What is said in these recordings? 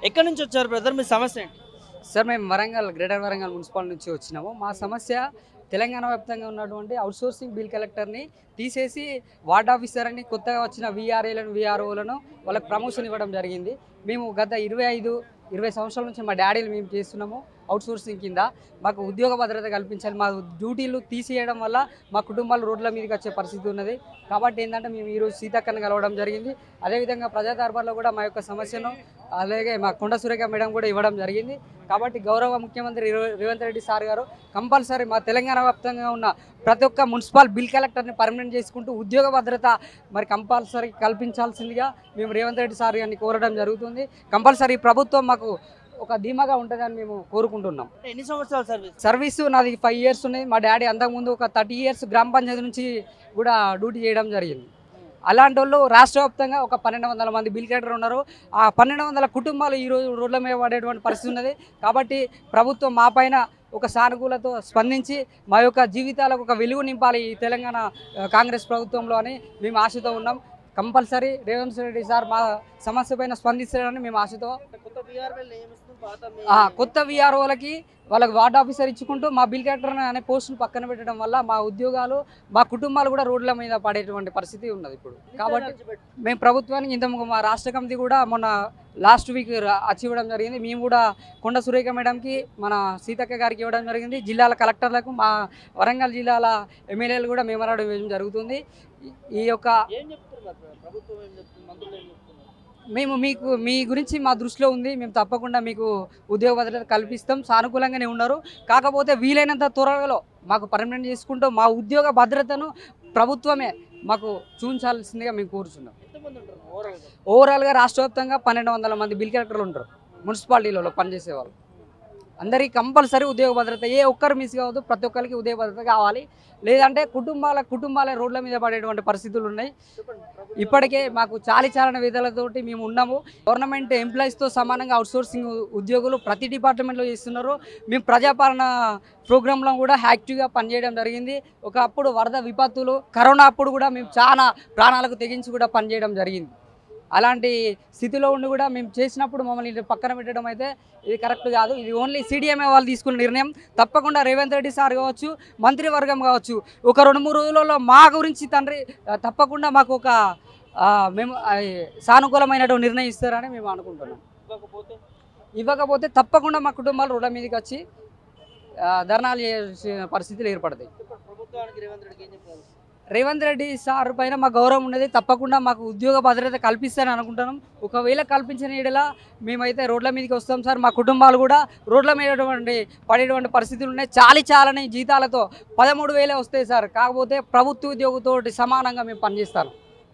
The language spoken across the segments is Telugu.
ఎక్కడి నుంచి వచ్చారు బ్రదర్ మీ సమస్య ఏంటి సార్ మేము వరంగల్ గ్రేటర్ వరంగల్ మున్సిపల్ నుంచి వచ్చినాము మా సమస్య తెలంగాణ వ్యాప్తంగా ఉన్నటువంటి అవుట్సోర్సింగ్ బిల్ కలెక్టర్ని తీసేసి వార్డ్ ఆఫీసర్ అని కొత్తగా వచ్చిన విఆర్ఏలను విఆర్ఓలను వాళ్ళకి ప్రమోషన్ ఇవ్వడం జరిగింది మేము గత ఇరవై ఐదు ఇరవై సంవత్సరాల నుంచి మా డాడీలు మేము చేస్తున్నాము అవుట్సోర్సింగ్ కింద మాకు ఉద్యోగ భద్రత కల్పించాలి మా డ్యూటీలు తీసేయడం వల్ల మా కుటుంబాలు రోడ్ల మీదకి వచ్చే పరిస్థితి ఉన్నది కాబట్టి ఏంటంటే మేము ఈరోజు సీతక్కని కలవడం జరిగింది అదేవిధంగా ప్రజా దర్బార్లో కూడా మా యొక్క సమస్యను అలాగే మా కొండ సురేఖ మేడం కూడా ఇవ్వడం జరిగింది కాబట్టి గౌరవ ముఖ్యమంత్రి రేవ- రేవంత్ రెడ్డి సార్ గారు కంపల్సరీ మా తెలంగాణ వ్యాప్తంగా ఉన్న ప్రతి ఒక్క మున్సిపల్ బిల్ కలెక్టర్ని పర్మనెంట్ చేసుకుంటూ ఉద్యోగ భద్రత మరి కంపల్సరీ కల్పించాల్సిందిగా మేము రేవంత్ రెడ్డి సార్ గారిని కోరడం జరుగుతుంది కంపల్సరీ ప్రభుత్వం మాకు ఒక ధీమాగా ఉంటుందని మేము కోరుకుంటున్నాం అంటే ఎన్ని సంవత్సరాల సర్వీస్ సర్వీసు నాది ఫైవ్ ఇయర్స్ ఉన్నాయి మా డాడీ అంతకుముందు ఒక థర్టీ ఇయర్స్ గ్రామ పంచాయతీ నుంచి కూడా డ్యూటీ చేయడం జరిగింది అలాంటి వాళ్ళు రాష్ట్ర వ్యాప్తంగా ఒక పన్నెండు వందల మంది బిల్ కలెక్టర్ ఉన్నారు ఆ పన్నెండు వందల కుటుంబాలు ఈరోజు రోడ్ల మీద పడేటువంటి పరిస్థితి ఉన్నది కాబట్టి ప్రభుత్వం మా పైన ఒక సానుకూలతో స్పందించి మా యొక్క జీవితాలకు ఒక వెలుగు నింపాలి ఈ తెలంగాణ ఆ, కాంగ్రెస్ ప్రభుత్వంలో అని మేము ఆశతో ఉన్నాం కంపల్సరీ రేవంత్ రెడ్డి సార్ మా సమస్య పైన స్పందిస్తారని మేము ఆశతో కొత్త బీఆర్ఎల్ నియమిస్తూ పాత మీ- ఆ, కొత్త విఆర్ఓలకి వాళ్ళకి వార్డ్ ఆఫీసర్ ఇచ్చుకుంటూ మా బిల్ కలెక్టర్ అనే పోస్టును పక్కన పెట్టడం వల్ల మా ఉద్యోగాలు మా కుటుంబాలు కూడా రోడ్ల మీద పడేటువంటి పరిస్థితి ఉన్నది ఇప్పుడు కాబట్టి ఖర్చు పెట్టు. మేము ప్రభుత్వానికి ఇంత మా రాష్ట్ర కమిటీ కూడా మొన్న లాస్ట్ వీక్ వచ్చి ఇవ్వడం జరిగింది మేము కూడా కొండ సురేఖ మేడంకి మన సీతక్క గారికి ఇవ్వడం జరిగింది జిల్లాల కలెక్టర్లకు మా వరంగల్ జిల్లాల ఎమ్మెల్యేలు కూడా మెమరాడం ఇవ్వడం జరుగుతుంది ఈ- ఈ యొక్క ఏం చెప్తున్నారు ప్రభుత్వం ఏం చెప్తుంది మంత్రులు ఏం చెప్తున్నారు మేము మీకు మీ గురించి మా దృష్టిలో ఉంది మేము తప్పకుండా మీకు ఉద్యోగ భద్రత కల్పిస్తాం సానుకూలంగానే ఉన్నారు కాకపోతే వీలైనంత త్వరలో మాకు పర్మనెంట్ చేసుకుంటూ మా ఉద్యోగ భద్రతను ప్రభుత్వమే మాకు చూపించాల్సిందిగా మేము కోరుచున్నాం ఎంతమంది ఉంటారు ఓవరాల్ గా ఓవరాల్గా రాష్ట్ర వ్యాప్తంగా పన్నెండు వందల మంది బిల్ కలెక్టర్లు ఉంటారు మున్సిపాలిటీలలో పనిచేసే వాళ్ళు అందరికీ కంపల్సరీ ఉద్యోగ భద్రత ఏ ఒక్కరు మిస్ కావద్దు ప్రతి ఒక్కరికి ఉద్యోగ భద్రత కావాలి లేదంటే కుటుంబాల కుటుంబాలే రోడ్ల మీద పడేటువంటి పరిస్థితులు ఉన్నాయి చెప్పండి ప్రభుత్వం ఇప్పటికే మాకు చాలి చాలన విధాలతోటి మేము ఉన్నాము గవర్నమెంట్ ఎంప్లాయీస్తో సమానంగా అవుట్సోర్సింగ్ ఉద్యోగులు ప్రతి డిపార్ట్మెంట్లో చేస్తున్నారు మేము ప్రజాపాలన ప్రోగ్రాంలో కూడా యాక్టివ్గా పనిచేయడం జరిగింది ఒకప్పుడు వరద విపత్తులు కరోనా అప్పుడు కూడా మేము చాలా ప్రాణాలకు తెగించి కూడా పనిచేయడం జరిగింది అలాంటి స్థితిలో ఉండి కూడా మేము చేసినప్పుడు మమ్మల్ని ఇటు పక్కన పెట్టడం అయితే ఇది కరెక్ట్ కాదు ఇది ఓన్లీ సిడిఎంఏ వాళ్ళు తీసుకున్న నిర్ణయం తప్పకుండా రేవంత్ రెడ్డి సార్ కావచ్చు మంత్రివర్గం కావచ్చు ఒక రెండు మూడు రోజులలో మా గురించి తండ్రి ఆ, తప్పకుండా మాకు ఒక ఆ, మేము ఆ, సానుకూలమైనటువంటి నిర్ణయం ఇస్తారని మేము అనుకుంటున్నాం ఇవ్వకపోతే ఇవ్వకపోతే తప్పకుండా మా కుటుంబాలు రోడ్ల మీదకి వచ్చి ఆ, ధర్నాలు చేయాల్సిన పరిస్థితులు ఏర్పడతాయి చెప్పండి ప్రభుత్వానికి రేవంత్ రెడ్డికి ఏం చెప్తారు రేవంత్ రెడ్డి సార్ పైన మా గౌరవం ఉన్నది తప్పకుండా మాకు ఉద్యోగ భద్రత కల్పిస్తానని అనుకుంటున్నాం ఒకవేళ కల్పించిన ఏడలా మేమైతే రోడ్ల మీదకి వస్తాం సార్ మా కుటుంబాలు కూడా రోడ్ల మీద పడేటువంటి పరిస్థితులు ఉన్నాయి చాలి చాలని జీతాలతో పదమూడు వేలే వస్తాయి సార్ కాకపోతే ప్రభుత్వ ఉద్యోగంతో సమానంగా మేము పనిచేస్తాం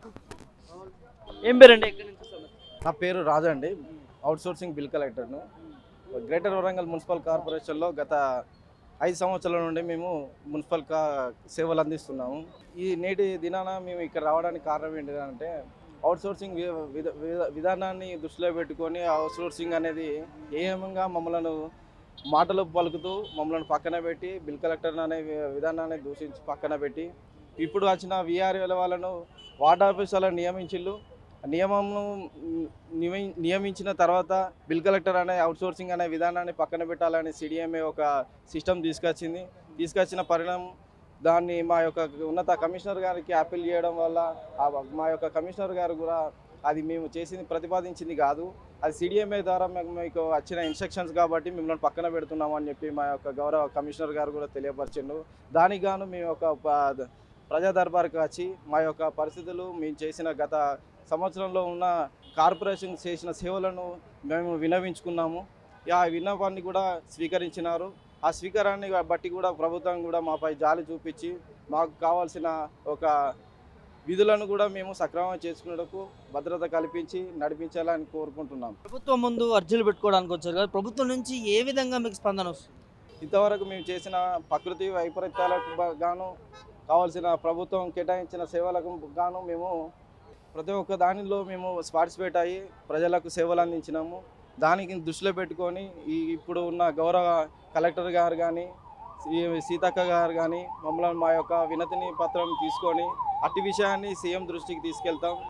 ఏం పేరండి ఎక్కడి నుంచి వస్తున్నారు? నా పేరు రాజా అండి అవుట్ సోర్సింగ్ బిల్ కలెక్టర్ను గ్రేటర్ వరంగల్ మున్సిపల్ కార్పొరేషన్లో గత ఐదు సంవత్సరాల నుండి మేము మున్సిపల్ కా సేవలు అందిస్తున్నాము ఈ నేటి దినాన మేము ఇక్కడ రావడానికి కారణం ఏంటంటే అవుట్ సోర్సింగ్ వి- విధ- విధ- విధానాన్ని దృష్టిలో పెట్టుకొని అవుట్ సోర్సింగ్ అనేది ఏమంగా మమ్మల్ని మాటలు పలుకుతూ మమ్మల్ని పక్కన పెట్టి బిల్ కలెక్టర్ అనే వి- విధానాన్ని దూషించి పక్కన పెట్టి ఇప్పుడు వచ్చిన విఆర్ఏల వాళ్ళను వార్డ్ ఆఫీసర్లను నియమించిళ్ళు నియమంను నియమి- నియమించిన తర్వాత బిల్ కలెక్టర్ అనే అవుట్సోర్సింగ్ అనే విధానాన్ని పక్కన పెట్టాలని సిడిఎంఏ ఒక సిస్టమ్ తీసుకొచ్చింది తీసుకొచ్చిన పరిణామం దాన్ని మా యొక్క ఉన్నత కమిషనర్ గారికి అప్పీల్ చేయడం వల్ల ఆ మా యొక్క కమిషనర్ గారు కూడా అది మేము చేసింది ప్రతిపాదించింది కాదు అది సిడిఎంఏ ద్వారా మేము మీకు వచ్చిన ఇన్స్ట్రక్షన్స్ కాబట్టి మిమ్మల్ని పక్కన పెడుతున్నాం అని చెప్పి మా యొక్క గౌరవ కమిషనర్ గారు కూడా తెలియపరిచిండు దానికి గాను మేము ఒక ప- ప్రజా దర్బార్కి వచ్చి మా యొక్క పరిస్థితులు మేము చేసిన గత సంవత్సరంలో ఉన్న కార్పొరేషన్ చేసిన సేవలను మేము వినవించుకున్నాము ఆ విన్నపాన్ని కూడా స్వీకరించినారు ఆ స్వీకారాన్ని బట్టి కూడా ప్రభుత్వం కూడా మాపై జాలి చూపించి మాకు కావాల్సిన ఒక విధులను కూడా మేము సక్రమంగా చేసుకునేందుకు భద్రత కల్పించి నడిపించాలని కోరుకుంటున్నాం ప్రభుత్వం ముందు అర్జీలు పెట్టుకోవడానికి వచ్చారు కదా ప్రభుత్వం నుంచి ఏ విధంగా మీకు స్పందన వస్తుంది ఇంతవరకు మేము చేసిన ప్రకృతి వైపరీత్యాలకు బ- గాను కావాల్సిన ప్రభుత్వం కేటాయించిన సేవలకు గాను మేము ప్రతి ఒక్క దానిలో మేము పార్టిసిపేట్ అయ్యి ప్రజలకు సేవలు అందించినాము దానికి దృష్టిలో పెట్టుకొని ఈ ఇప్పుడు ఉన్న గౌరవ కలెక్టర్ గారు కానీ సీతక్క గారు కానీ మమ్మల్ని మా యొక్క వినతిని పత్రం తీసుకొని అట్టి విషయాన్ని సీఎం దృష్టికి తీసుకెళ్తాం